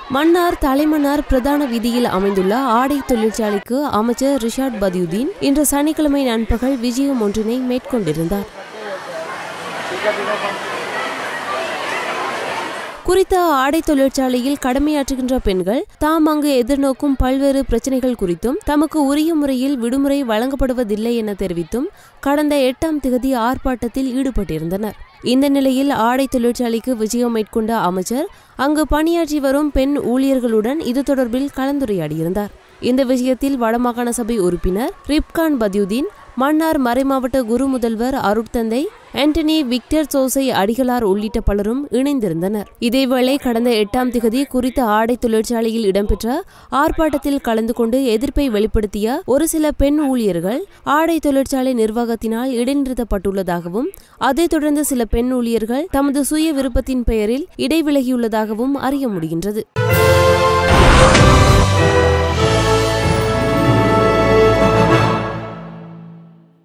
மன்னார் தலைமன்னார் பிரதான வீதியில் அமைந்துள்ள ஆடை தொழிற்சாலைக்கு அமைச்சர் ரிஷாட் பதியுதீன் இன்று சனிக்கிழமை நண்பகல் விஜயம் ஒன்றினை மேற்கொண்டிருந்தார் குறித்த ஆடை தொழிற்சாலையில் கடமையாற்றுகின்ற பெண்கள் தாம் அங்கு எதிர்நோக்கும் பல்வேறு பிரச்சனைகள் குறித்தும் தமக்கு உரிய முறையில் விடுமுறை வழங்கப்படுவதில்லை என தெரிவித்தும் கடந்த எட்டாம் திகதி ஆர்ப்பாட்டத்தில் ஈடுபட்டிருந்தனர் இந்த நிலையில் ஆடை தொழிற்சாலைக்கு விஜயம் மேற்கொண்ட அமைச்சர் அங்கு பணியாற்றி வரும் பெண் ஊழியர்களுடன் இது தொடர்பில் கலந்துரையாடியிருந்தார் இந்த விஷயத்தில் வடமாகாண சபை உறுப்பினர் ரிப்கான் பதியுதீன் மன்னார் மறைமாவட்ட குரு முதல்வர் அருட்தந்தை ஆண்டனி விக்டர் சோசை அடிகளார் உள்ளிட்ட பலரும் இணைந்திருந்தனர் இதேவேளை கடந்த எட்டாம் திகதி குறித்த ஆடை தொழிற்சாலையில் இடம்பெற்ற ஆர்ப்பாட்டத்தில் கலந்து கொண்டு எதிர்ப்பை வெளிப்படுத்திய ஒரு சில பெண் ஊழியர்கள் ஆடை தொழிற்சாலை நிர்வாகத்தினால் இடைநிறுத்தப்பட்டுள்ளதாகவும் அதைத் தொடர்ந்து சில பெண் ஊழியர்கள் தமது சுய விருப்பத்தின் பெயரில் இடைவிலகியுள்ளதாகவும் அறிய முடிகின்றது